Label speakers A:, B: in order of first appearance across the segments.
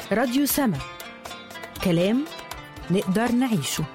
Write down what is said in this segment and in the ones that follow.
A: راديو سما كلام نقدر نعيشه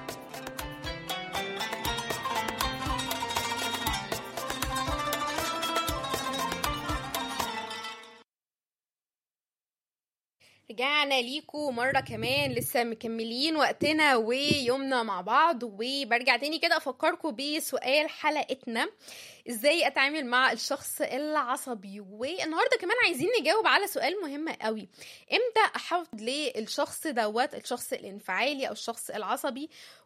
B: رجعنا ليكم مرة كمان لسه مكملين وقتنا ويومنا مع بعض وبرجع تاني كده أفكركم بسؤال حلقتنا ازاي اتعامل مع الشخص العصبي والنهارده كمان عايزين نجاوب على سؤال مهم قوي امتى احافظ للشخص دوت الشخص الانفعالي او الشخص العصبي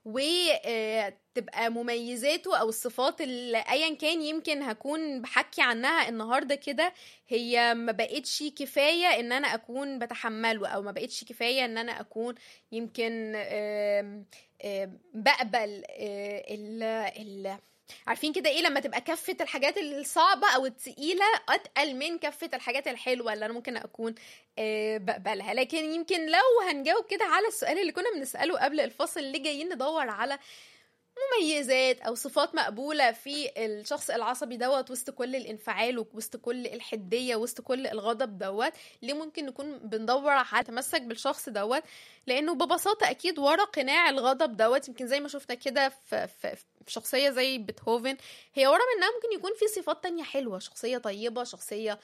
B: وتبقى مميزاته او الصفات اللي ايا كان يمكن هكون بحكي عنها النهارده كده هي ما بقتش كفايه ان انا اكون بتحمله او ما بقتش كفايه ان انا اكون يمكن آم آم بقبل ال ال عارفين كده ايه لما تبقى كفة الحاجات الصعبة او التقيلة اتقل من كفة الحاجات الحلوة اللي انا ممكن اكون أه بقبلها لكن يمكن لو هنجاوب كده على السؤال اللي كنا بنسأله قبل الفصل اللي جايين ندور على مميزات او صفات مقبوله في الشخص العصبي دوت وسط كل الانفعال وسط كل الحديه وسط كل الغضب دوت ليه ممكن نكون بندور على تمسك بالشخص دوت لانه ببساطه اكيد ورا قناع الغضب دوت يمكن زي ما شفنا كده في, في, في شخصيه زي بيتهوفن هي ورا منها ممكن يكون في صفات تانية حلوه شخصيه طيبه شخصيه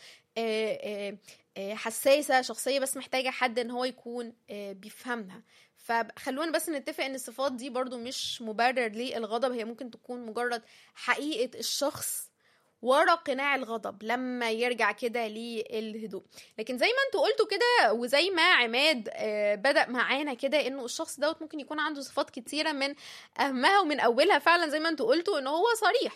B: آآ آآ حساسه شخصيه بس محتاجه حد ان هو يكون بيفهمها فخلونا بس نتفق ان الصفات دي برضو مش مبرر للغضب هي ممكن تكون مجرد حقيقة الشخص ورا قناع الغضب لما يرجع كده للهدوء لكن زي ما انتوا قلتوا كده وزي ما عماد بدأ معانا كده انه الشخص دوت ممكن يكون عنده صفات كتيرة من اهمها ومن اولها فعلا زي ما انتوا قلتوا ان هو صريح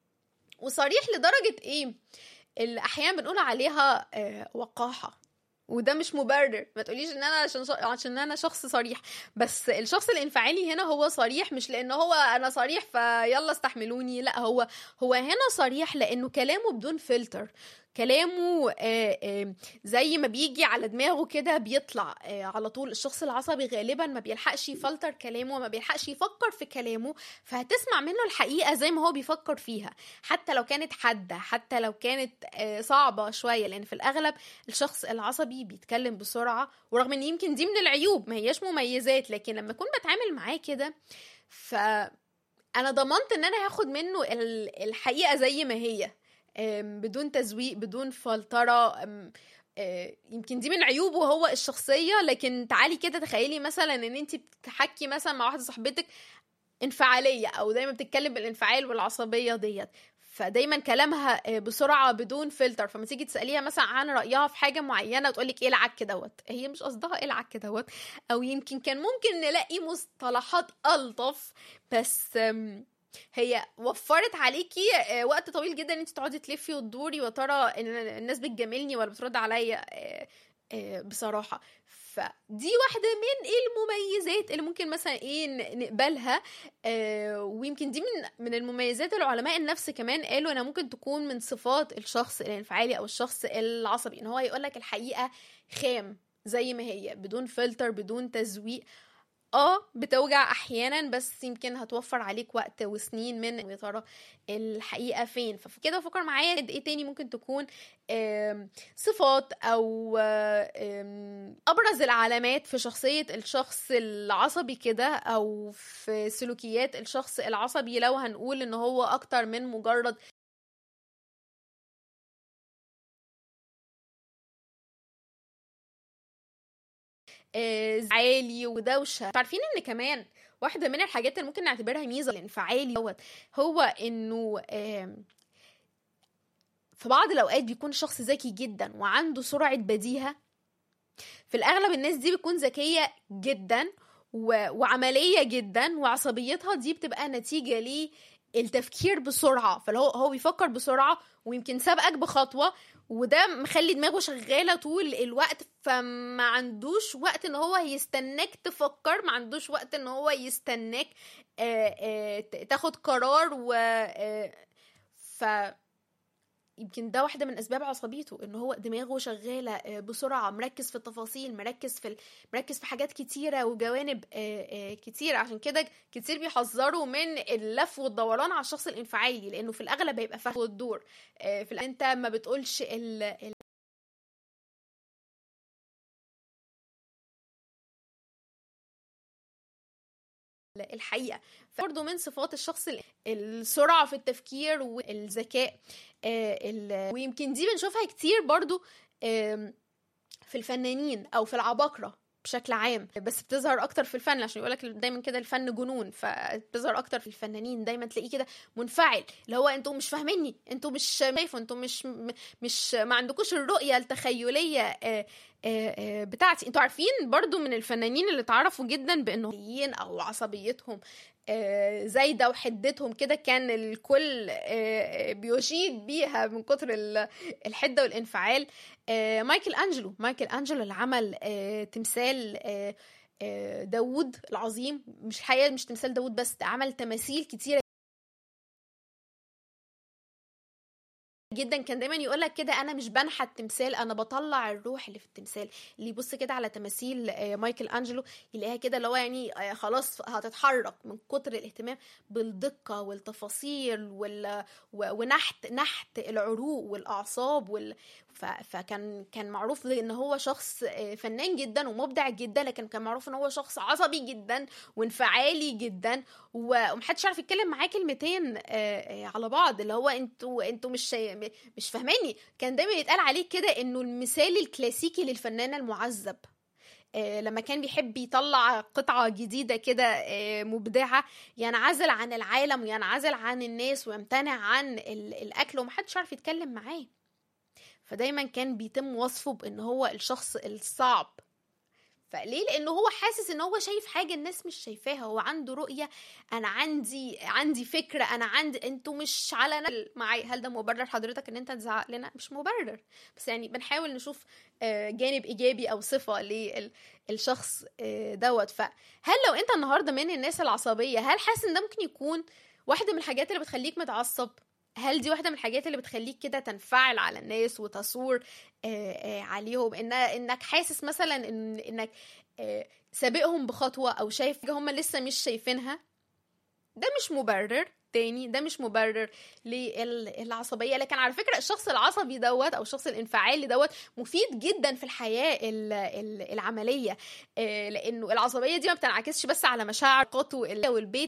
B: وصريح لدرجة ايه اللي احيانا بنقول عليها وقاحة وده مش مبرر ما تقوليش ان انا عشان عشان انا شخص صريح بس الشخص الانفعالي هنا هو صريح مش لان هو انا صريح فيلا استحملوني لا هو هو هنا صريح لانه كلامه بدون فلتر كلامه آآ آآ زي ما بيجي على دماغه كده بيطلع على طول الشخص العصبي غالبا ما بيلحقش يفلتر كلامه ما بيلحقش يفكر في كلامه فهتسمع منه الحقيقه زي ما هو بيفكر فيها حتى لو كانت حاده حتى لو كانت صعبه شويه لان في الاغلب الشخص العصبي بيتكلم بسرعه ورغم ان يمكن دي من العيوب ما هياش مميزات لكن لما اكون بتعامل معاه كده ف انا ضمنت ان انا هاخد منه الحقيقه زي ما هي بدون تزويق بدون فلترة يمكن دي من عيوبه هو الشخصية لكن تعالي كده تخيلي مثلا ان انت بتحكي مثلا مع واحدة صاحبتك انفعالية او دايما بتتكلم بالانفعال والعصبية ديت فدايما كلامها بسرعه بدون فلتر فما تيجي تساليها مثلا عن رايها في حاجه معينه وتقول لك ايه العك دوت هي مش قصدها ايه العك دوت او يمكن كان ممكن نلاقي مصطلحات الطف بس هي وفرت عليكي وقت طويل جدا ان انت تقعدي تلفي وتدوري وترى ان الناس بتجاملني ولا بترد عليا بصراحه فدي واحده من المميزات اللي ممكن مثلا ايه نقبلها ويمكن دي من من المميزات العلماء النفس كمان قالوا انها ممكن تكون من صفات الشخص الانفعالي او الشخص العصبي ان هو يقول لك الحقيقه خام زي ما هي بدون فلتر بدون تزويق اه بتوجع احيانا بس يمكن هتوفر عليك وقت وسنين من يا ترى الحقيقه فين ففي كده فكر معايا ايه تاني ممكن تكون صفات او ابرز العلامات في شخصيه الشخص العصبي كده او في سلوكيات الشخص العصبي لو هنقول ان هو اكتر من مجرد عالي ودوشه عارفين ان كمان واحده من الحاجات اللي ممكن نعتبرها ميزه الانفعالي دوت هو انه في بعض الاوقات بيكون شخص ذكي جدا وعنده سرعه بديهه في الاغلب الناس دي بتكون ذكيه جدا و... وعمليه جدا وعصبيتها دي بتبقى نتيجه ليه التفكير بسرعه فهو هو بيفكر بسرعه ويمكن سابقك بخطوه وده مخلي دماغه شغاله طول الوقت فما عندوش وقت ان هو يستناك تفكر ما عندوش وقت ان هو يستناك آآ آآ تاخد قرار و ف يمكن ده واحدة من أسباب عصبيته إن هو دماغه شغالة بسرعة مركز في التفاصيل مركز في ال... مركز في حاجات كتيرة وجوانب كتيرة عشان كده كتير بيحذروا من اللف والدوران على الشخص الانفعالي لأنه في الأغلب هيبقى فاهم الدور في ال... أنت ما بتقولش ال... الحقيقه برضه من صفات الشخص السرعه في التفكير والذكاء ويمكن دي بنشوفها كتير برضه في الفنانين او في العباقره بشكل عام بس بتظهر اكتر في الفن عشان يقولك دايما كده الفن جنون فبتظهر اكتر في الفنانين دايما تلاقيه كده منفعل اللي هو انتوا مش فاهميني انتوا مش شايفوا انتوا مش مش ما عندكوش الرؤيه التخيليه بتاعتي انتوا عارفين برضو من الفنانين اللي اتعرفوا جدا بانه او عصبيتهم زايدة وحدتهم كده كان الكل بيشيد بيها من كتر الحدة والانفعال مايكل أنجلو مايكل أنجلو اللي عمل تمثال داوود العظيم مش حقيقة مش تمثال داوود بس عمل تماثيل كتيرة جدا كان دايما يقول لك كده انا مش بنحت تمثال انا بطلع الروح اللي في التمثال اللي يبص كده على تماثيل مايكل انجلو يلاقيها كده اللي هو يعني خلاص هتتحرك من كتر الاهتمام بالدقه والتفاصيل وال... ونحت نحت العروق والاعصاب وال... ف... فكان كان معروف ان هو شخص فنان جدا ومبدع جدا لكن كان معروف ان هو شخص عصبي جدا وانفعالي جدا ومحدش عارف يتكلم معاه كلمتين على بعض اللي هو انتوا انتوا مش مش فاهماني كان دايما يتقال عليه كده انه المثال الكلاسيكي للفنان المعذب لما كان بيحب يطلع قطعة جديدة كده مبدعة ينعزل عن العالم وينعزل عن الناس ويمتنع عن الأكل ومحدش عارف يتكلم معاه فدايما كان بيتم وصفه بان هو الشخص الصعب فليه لانه هو حاسس ان هو شايف حاجه الناس مش شايفاها هو عنده رؤيه انا عندي عندي فكره انا عندي انتوا مش على نقل معايا هل ده مبرر حضرتك ان انت تزعق لنا مش مبرر بس يعني بنحاول نشوف جانب ايجابي او صفه للشخص دوت فهل لو انت النهارده من الناس العصبيه هل حاسس ان ده ممكن يكون واحده من الحاجات اللي بتخليك متعصب هل دي واحده من الحاجات اللي بتخليك كده تنفعل على الناس وتصور آآ آآ عليهم إن انك حاسس مثلا إن انك سابقهم بخطوه او شايف حاجه هم لسه مش شايفينها ده مش مبرر تاني ده مش مبرر للعصبية لكن على فكرة الشخص العصبي دوت أو الشخص الانفعالي دوت مفيد جدا في الحياة العملية لأنه العصبية دي ما بتنعكسش بس على مشاعر قطو والبيت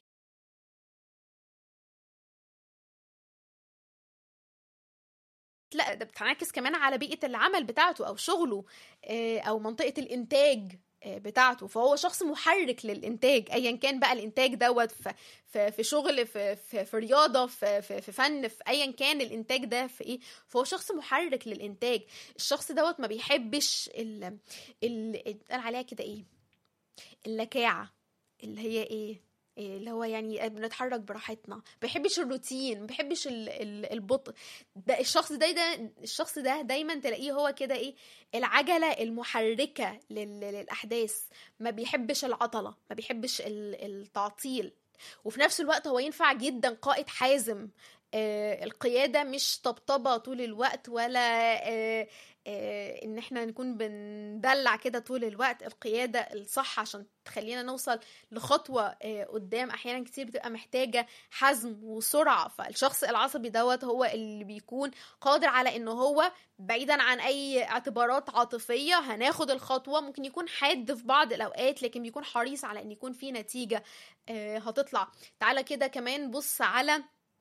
B: لا ده بتنعكس كمان على بيئة العمل بتاعته أو شغله أو منطقة الإنتاج بتاعته فهو شخص محرك للإنتاج أيا كان بقى الإنتاج دوت في, في شغل في, في, في رياضة في, في, في فن في أيا كان الإنتاج ده في إيه فهو شخص محرك للإنتاج الشخص دوت ما بيحبش ال ال قال عليها كده إيه اللكاعة اللي هي إيه اللي هو يعني بنتحرك براحتنا ما بيحبش الروتين ما بيحبش البطء ده الشخص ده ده الشخص ده دايما تلاقيه هو كده ايه العجله المحركه للاحداث ما بيحبش العطله ما بيحبش التعطيل وفي نفس الوقت هو ينفع جدا قائد حازم آه القيادة مش طبطبة طول الوقت ولا آه آه ان احنا نكون بندلع كده طول الوقت القيادة الصح عشان تخلينا نوصل لخطوة قدام احيانا كتير بتبقى محتاجة حزم وسرعة فالشخص العصبي دوت هو اللي بيكون قادر على انه هو بعيدا عن اي اعتبارات عاطفية هناخد الخطوة ممكن يكون حاد في بعض الاوقات لكن بيكون حريص على ان يكون في نتيجة هتطلع تعالى كده كمان بص على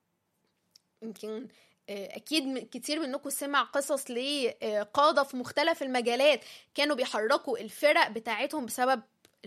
B: يمكن اكيد كتير منكم سمع قصص لقاده في مختلف المجالات كانوا بيحركوا الفرق بتاعتهم بسبب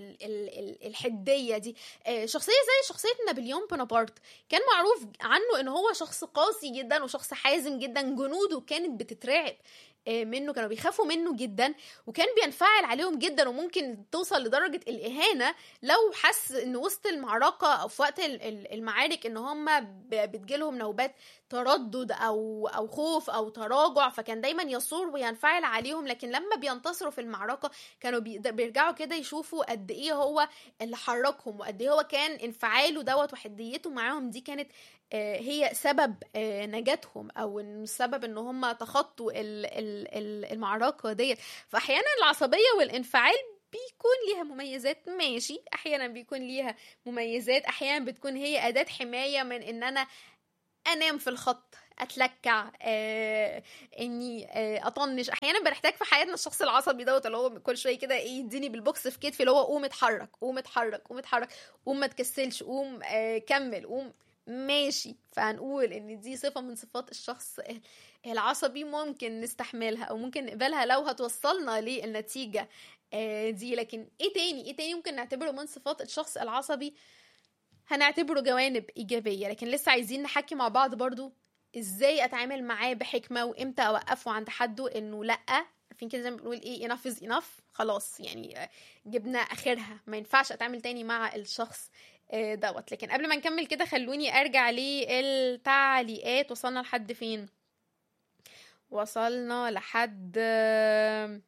B: الحديه دي شخصيه زي شخصيه نابليون بونابرت كان معروف عنه ان هو شخص قاسي جدا وشخص حازم جدا جنوده كانت بتترعب منه كانوا بيخافوا منه جدا وكان بينفعل عليهم جدا وممكن توصل لدرجة الإهانة لو حس إن وسط المعركة أو في وقت المعارك إن هم بتجيلهم نوبات تردد أو أو خوف أو تراجع فكان دايما يصور وينفعل عليهم لكن لما بينتصروا في المعركة كانوا بيرجعوا كده يشوفوا قد إيه هو اللي حركهم وقد إيه هو كان انفعاله دوت وحديته معاهم دي كانت هي سبب نجاتهم او السبب ان هم تخطوا المعركه ديت فاحيانا العصبيه والانفعال بيكون ليها مميزات ماشي احيانا بيكون ليها مميزات احيانا بتكون هي اداه حمايه من ان انا انام في الخط اتلكع آه، اني آه، اطنش احيانا بنحتاج في حياتنا الشخص العصبي دوت اللي هو كل شويه كده ايه يديني بالبوكس في كتفي اللي هو قوم اتحرك قوم اتحرك قوم اتحرك قوم ما تكسلش قوم آه، كمل قوم ماشي فهنقول ان دي صفه من صفات الشخص العصبي ممكن نستحملها او ممكن نقبلها لو هتوصلنا للنتيجه آه، دي لكن ايه تاني ايه تاني ممكن نعتبره من صفات الشخص العصبي هنعتبره جوانب ايجابيه لكن لسه عايزين نحكي مع بعض برضو ازاي اتعامل معاه بحكمه وامتى اوقفه عند حده انه لا عارفين كده زي ما بنقول ايه enough is enough خلاص يعني آه، جبنا اخرها ما ينفعش اتعامل تاني مع الشخص آه، دوت لكن قبل ما نكمل كده خلوني ارجع للتعليقات وصلنا لحد فين وصلنا لحد آه،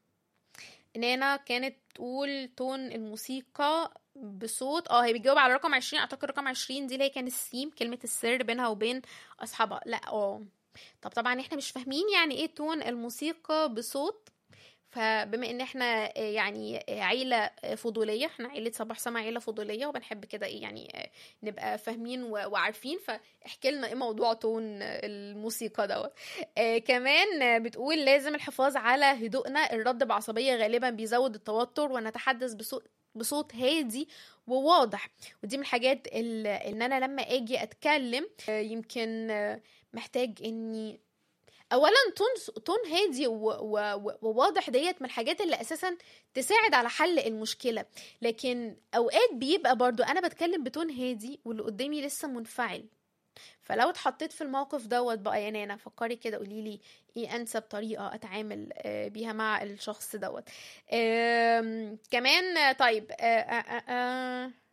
B: نانا كانت تقول تون الموسيقى بصوت اه هي بتجاوب على رقم 20 اعتقد رقم 20 دي اللي هي كان السيم كلمة السر بينها وبين اصحابها لا اه طب طبعا احنا مش فاهمين يعني ايه تون الموسيقى بصوت فبما ان احنا آه، يعني آه، عيلة آه، فضولية احنا عيلة صباح سما عيلة فضولية وبنحب كده ايه يعني آه، نبقى فاهمين و- وعارفين فاحكي لنا ايه موضوع تون آه، الموسيقى دوت آه كمان آه، بتقول لازم الحفاظ على هدوءنا الرد بعصبية غالبا بيزود التوتر ونتحدث بصوت بصوت هادي وواضح ودي من الحاجات ال- ان انا لما اجي اتكلم آه، يمكن آه، محتاج اني اولا تون تون هادي و- و- و- وواضح ديت من الحاجات اللي اساسا تساعد على حل المشكله لكن اوقات بيبقى برضو انا بتكلم بتون هادي واللي قدامي لسه منفعل فلو اتحطيت في الموقف دوت بقى يا نانا فكري كده قولي لي ايه انسب طريقه اتعامل آه، بيها مع الشخص دوت آم، كمان آه، طيب آه، آه، آه، آه،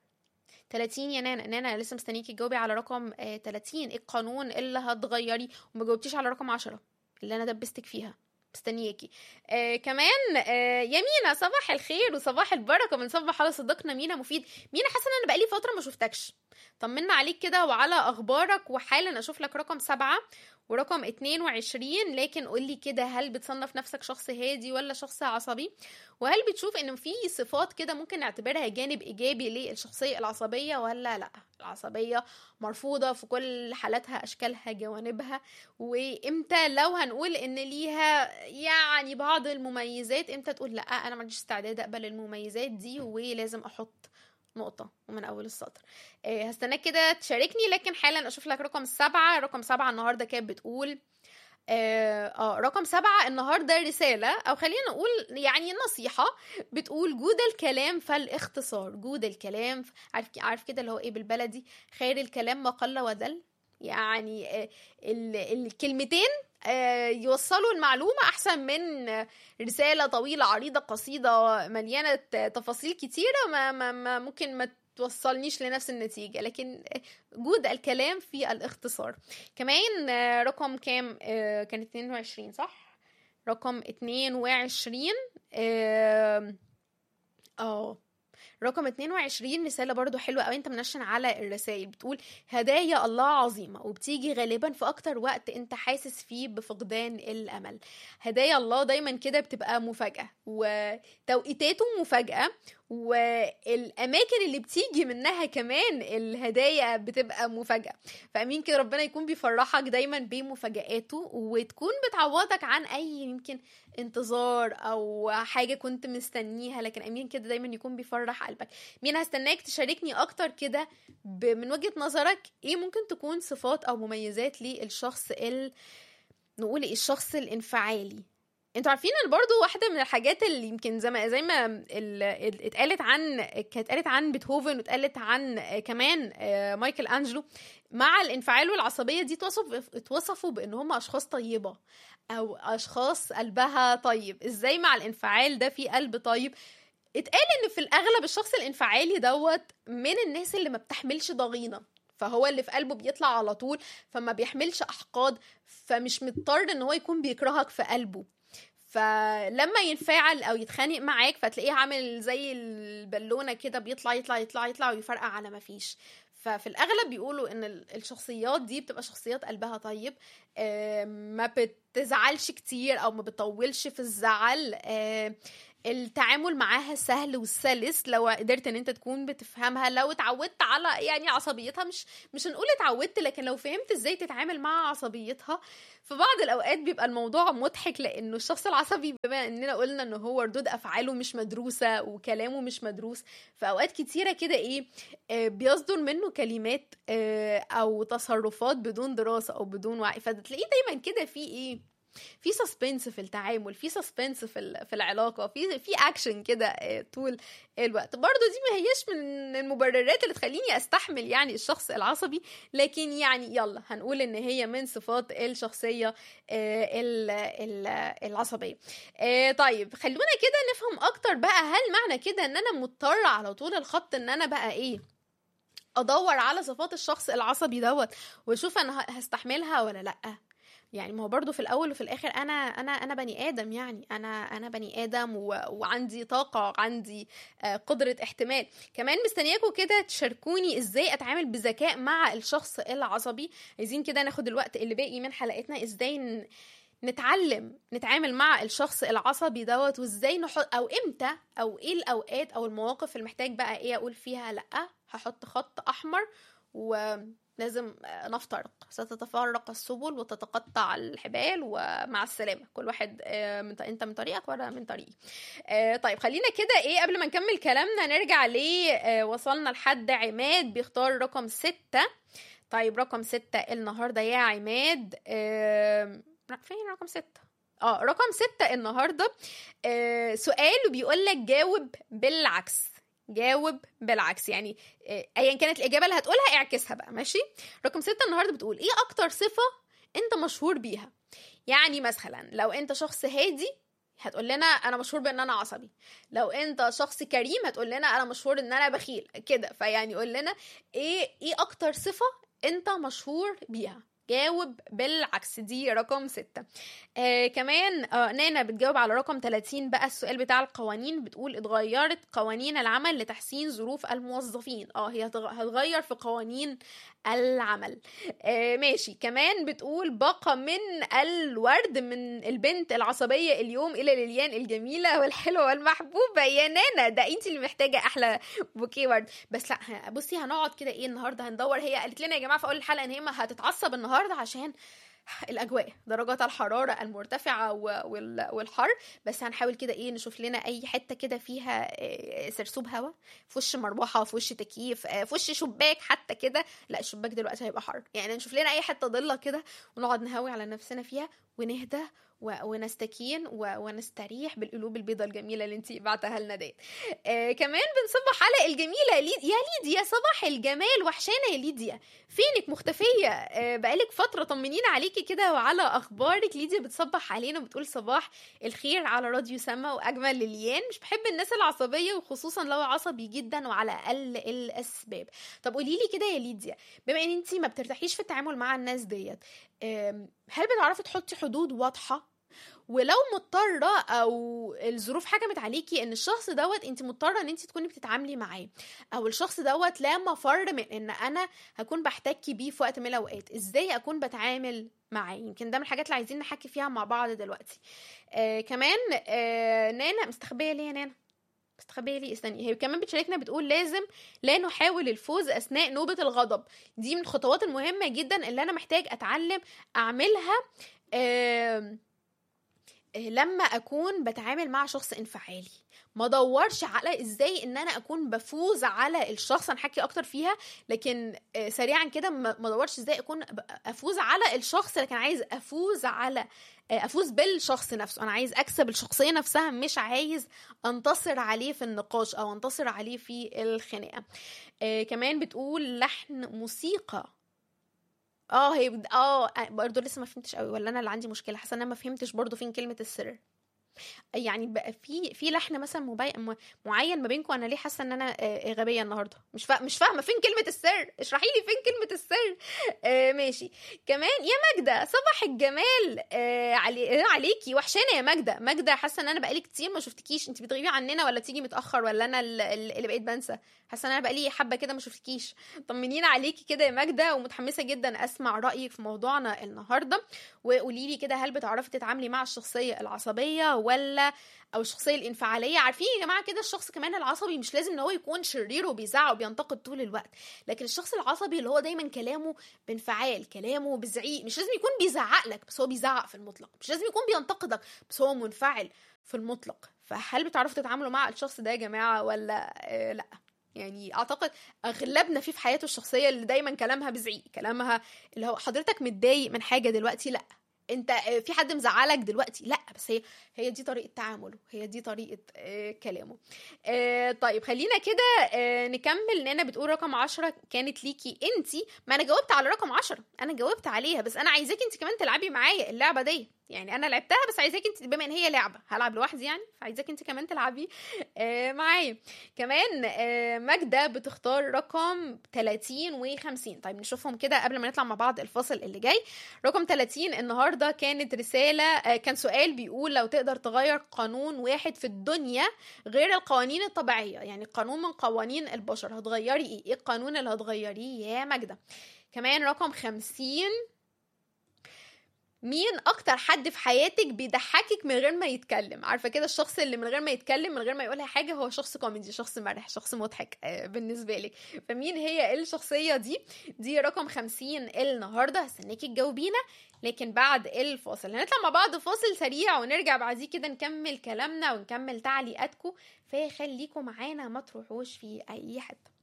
B: 30 يا نانا نانا لسه مستنيكي تجاوبي على رقم آه، 30 ايه القانون اللي هتغيري وما جاوبتيش على رقم 10 اللي انا دبستك فيها مستنياكي آه كمان آه يا مينا صباح الخير وصباح البركه بنصبح على صديقنا مينا مفيد مينا حاسه ان انا بقالي فتره ما شفتكش طمنا عليك كده وعلى اخبارك وحالا اشوف لك رقم سبعة ورقم 22 لكن قولي كده هل بتصنف نفسك شخص هادي ولا شخص عصبي وهل بتشوف ان في صفات كده ممكن نعتبرها جانب ايجابي للشخصيه العصبيه ولا لا العصبيه مرفوضه في كل حالاتها اشكالها جوانبها وامتى لو هنقول ان ليها يعني بعض المميزات امتى تقول لا انا ما عنديش استعداد اقبل المميزات دي ولازم احط نقطة ومن أول السطر آه، هستناك كده تشاركني لكن حالا أشوف لك رقم سبعة رقم سبعة النهاردة كانت بتقول آه, اه رقم سبعة النهاردة رسالة أو خلينا نقول يعني نصيحة بتقول جود الكلام فالاختصار جود الكلام ف- عارف عارف كده اللي هو ايه بالبلدي خير الكلام ما قل ودل يعني آه، ال- الكلمتين آه، يوصلوا المعلومة أحسن من آه، رسالة طويلة عريضة قصيدة مليانة ت- تفاصيل كتيرة ما, ما, ما ممكن ما توصلنيش لنفس النتيجة لكن آه، جود الكلام في الاختصار كمان آه، رقم كام آه، كان 22 صح رقم 22 اه آه. رقم 22 رسالة برضو حلوة قوي انت منشن على الرسائل بتقول هدايا الله عظيمة وبتيجي غالبا في اكتر وقت انت حاسس فيه بفقدان الامل هدايا الله دايما كده بتبقى مفاجأة وتوقيتاته مفاجأة والاماكن اللي بتيجي منها كمان الهدايا بتبقى مفاجأة فامين كده ربنا يكون بيفرحك دايما بمفاجآته وتكون بتعوضك عن اي يمكن انتظار او حاجه كنت مستنيها لكن امين كده دايما يكون بيفرح قلبك مين هستناك تشاركني اكتر كده ب- من وجهه نظرك ايه ممكن تكون صفات او مميزات للشخص ال نقول إيه؟ الشخص الانفعالي انتوا عارفين ان برضو واحده من الحاجات اللي يمكن زي ما زي ما ال- ال- اتقالت عن كانت اتقالت عن بيتهوفن واتقالت عن كمان آه، مايكل انجلو مع الانفعال والعصبيه دي اتوصف اتوصفوا بان هم اشخاص طيبه او اشخاص قلبها طيب ازاي مع الانفعال ده في قلب طيب اتقال ان في الاغلب الشخص الانفعالي دوت من الناس اللي ما بتحملش ضغينه فهو اللي في قلبه بيطلع على طول فما بيحملش احقاد فمش مضطر ان هو يكون بيكرهك في قلبه فلما ينفعل او يتخانق معاك فتلاقيه عامل زي البالونه كده بيطلع يطلع يطلع يطلع ويفرقع على ما فيش ففي الاغلب بيقولوا ان ال- الشخصيات دي بتبقى شخصيات قلبها طيب آم، ما بتزعلش كتير او ما بتطولش في الزعل آم، التعامل معاها سهل وسلس لو قدرت ان انت تكون بتفهمها لو اتعودت على يعني عصبيتها مش مش هنقول اتعودت لكن لو فهمت ازاي تتعامل مع عصبيتها في بعض الاوقات بيبقى الموضوع مضحك لانه الشخص العصبي بما اننا قلنا ان هو ردود افعاله مش مدروسه وكلامه مش مدروس في اوقات كتيره كده ايه آه بيصدر منه كلمات آه او تصرفات بدون دراسه او بدون وعي فتلاقيه دايما كده في ايه في سسبنس في التعامل في سسبنس في في العلاقه في في اكشن كده طول الوقت برضو دي ما هيش من المبررات اللي تخليني استحمل يعني الشخص العصبي لكن يعني يلا هنقول ان هي من صفات الشخصيه العصبيه طيب خلونا كده نفهم اكتر بقى هل معنى كده ان انا مضطره على طول الخط ان انا بقى ايه ادور على صفات الشخص العصبي دوت واشوف انا هستحملها ولا لا يعني ما هو برضه في الاول وفي الاخر انا انا انا بني ادم يعني انا انا بني ادم و... وعندي طاقه عندي قدره احتمال كمان مستنياكم كده تشاركوني ازاي اتعامل بذكاء مع الشخص العصبي عايزين كده ناخد الوقت اللي باقي من حلقتنا ازاي ن... نتعلم نتعامل مع الشخص العصبي دوت وازاي نحط او امتى او ايه الاوقات او المواقف اللي محتاج بقى ايه اقول فيها لا هحط خط احمر و لازم نفترق ستتفرق السبل وتتقطع الحبال ومع السلامه كل واحد من انت من طريقك وانا من طريقي طيب خلينا كده ايه قبل ما نكمل كلامنا نرجع ليه وصلنا لحد عماد بيختار رقم ستة طيب رقم ستة النهارده يا عماد فين رقم ستة اه رقم ستة النهارده سؤال بيقول لك جاوب بالعكس جاوب بالعكس يعني ايا كانت الاجابه اللي هتقولها اعكسها بقى ماشي رقم ستة النهارده بتقول ايه اكتر صفه انت مشهور بيها يعني مثلا لو انت شخص هادي هتقول لنا انا مشهور بان انا عصبي لو انت شخص كريم هتقول لنا انا مشهور ان انا بخيل كده فيعني قول لنا ايه ايه اكتر صفه انت مشهور بيها جاوب بالعكس دي رقم ستة آه كمان آه نانا بتجاوب على رقم 30 بقى السؤال بتاع القوانين بتقول اتغيرت قوانين العمل لتحسين ظروف الموظفين اه هي هتغير في قوانين العمل آه ماشي كمان بتقول باقة من الورد من البنت العصبية اليوم إلى ليليان الجميلة والحلوة والمحبوبة يا نانا ده انت اللي محتاجة أحلى بوكيه ورد بس لا بصي هنقعد كده ايه النهارده هندور هي قالت لنا يا جماعة في أول الحلقة إن هي ما هتتعصب النهارده عشان الاجواء درجات الحراره المرتفعه والحر بس هنحاول كده ايه نشوف لنا اي حته كده فيها سرسوب هواء في وش مروحه في وش تكييف في وش شباك حتى كده لا الشباك دلوقتي هيبقى حر يعني نشوف لنا اي حته ضله كده ونقعد نهوي على نفسنا فيها ونهدى ونستكين ونستريح بالقلوب البيضاء الجميله اللي انت بعتها لنا ديت آه كمان بنصبح على الجميله ليد يا ليديا صباح الجمال وحشانه يا ليديا فينك مختفيه آه بقالك فتره طمنينا عليكي كده وعلى اخبارك ليديا بتصبح علينا وبتقول صباح الخير على راديو سما واجمل لليان مش بحب الناس العصبيه وخصوصا لو عصبي جدا وعلى اقل الاسباب طب قولي لي كده يا ليديا بما ان انت ما بترتاحيش في التعامل مع الناس ديت هل بتعرفي تحطي حدود واضحه ولو مضطرة أو الظروف حكمت عليكي إن الشخص دوت أنت مضطرة إن أنت تكوني بتتعاملي معاه أو الشخص دوت لا مفر من إن أنا هكون بحتك بيه في وقت من الأوقات إزاي أكون بتعامل معاه يمكن ده من الحاجات اللي عايزين نحكي فيها مع بعض دلوقتي آه كمان آه نانا مستخبية ليه يا نانا مستخبيه لي استني هي كمان بتشاركنا بتقول لازم لا نحاول الفوز اثناء نوبه الغضب دي من الخطوات المهمه جدا اللي انا محتاج اتعلم اعملها آه لما اكون بتعامل مع شخص انفعالي ما ادورش على ازاي ان انا اكون بفوز على الشخص هنحكي اكتر فيها لكن سريعا كده ما ادورش ازاي اكون افوز على الشخص لكن عايز افوز على افوز بالشخص نفسه انا عايز اكسب الشخصيه نفسها مش عايز انتصر عليه في النقاش او انتصر عليه في الخناقه آه كمان بتقول لحن موسيقى اه هي اه برضه لسه ما فهمتش قوي ولا انا اللي عندي مشكله حاسه ان انا ما فهمتش برضه فين كلمه السر يعني بقى في في لحن مثلا مبي... معين ما بينكم انا ليه حاسه ان انا غبيه النهارده مش فا... مش فاهمه فين كلمه السر اشرحي لي فين كلمه السر آه ماشي كمان يا ماجده صباح الجمال آه علي... عليكي وحشانه يا ماجده ماجده حاسه ان انا بقالي كتير ما شفتكيش انت بتغيبي عننا ولا تيجي متاخر ولا انا اللي بقيت بنسى حاسه ان انا بقالي حبه كده ما شفتكيش طمنينا عليكي كده يا ماجده ومتحمسه جدا اسمع رايك في موضوعنا النهارده وقولي لي كده هل بتعرفي تتعاملي مع الشخصيه العصبيه ولا او الشخصيه الانفعاليه عارفين يا جماعه كده الشخص كمان العصبي مش لازم ان هو يكون شرير وبيزعق وبينتقد طول الوقت لكن الشخص العصبي اللي هو دايما كلامه بانفعال كلامه بزعيق مش لازم يكون بيزعق لك بس هو بيزعق في المطلق مش لازم يكون بينتقدك بس هو منفعل في المطلق فهل بتعرفوا تتعاملوا مع الشخص ده يا جماعه ولا آه لا يعني اعتقد اغلبنا فيه في حياته الشخصيه اللي دايما كلامها بزعيق كلامها اللي هو حضرتك متضايق من حاجه دلوقتي لا انت في حد مزعلك دلوقتي لا بس هي هي دي طريقه تعامله هي دي طريقه آه كلامه آه طيب خلينا كده آه نكمل نانا بتقول رقم عشرة كانت ليكي انتي ما انا جاوبت على رقم عشرة انا جاوبت عليها بس انا عايزاكي انت كمان تلعبي معايا اللعبه دي يعني انا لعبتها بس عايزاكي انت بما ان هي لعبه هلعب لوحدي يعني فعايزاكي انت كمان تلعبي آه معايا كمان آه ماجده بتختار رقم 30 و50 طيب نشوفهم كده قبل ما نطلع مع بعض الفاصل اللي جاي رقم 30 النهارده كانت رساله آه كان سؤال بيقول لو تقدر تغير قانون واحد في الدنيا غير القوانين الطبيعيه يعني قانون من قوانين البشر هتغيري ايه ايه القانون اللي هتغيريه يا ماجده كمان رقم 50 مين اكتر حد في حياتك بيضحكك من غير ما يتكلم عارفه كده الشخص اللي من غير ما يتكلم من غير ما يقولها حاجه هو شخص كوميدي شخص مرح شخص مضحك بالنسبه لك فمين هي الشخصيه دي دي رقم 50 النهارده هستناكي تجاوبينا لكن بعد الفاصل هنطلع مع بعض فاصل سريع ونرجع بعديه كده نكمل كلامنا ونكمل تعليقاتكم فخليكم معانا ما تروحوش في اي حته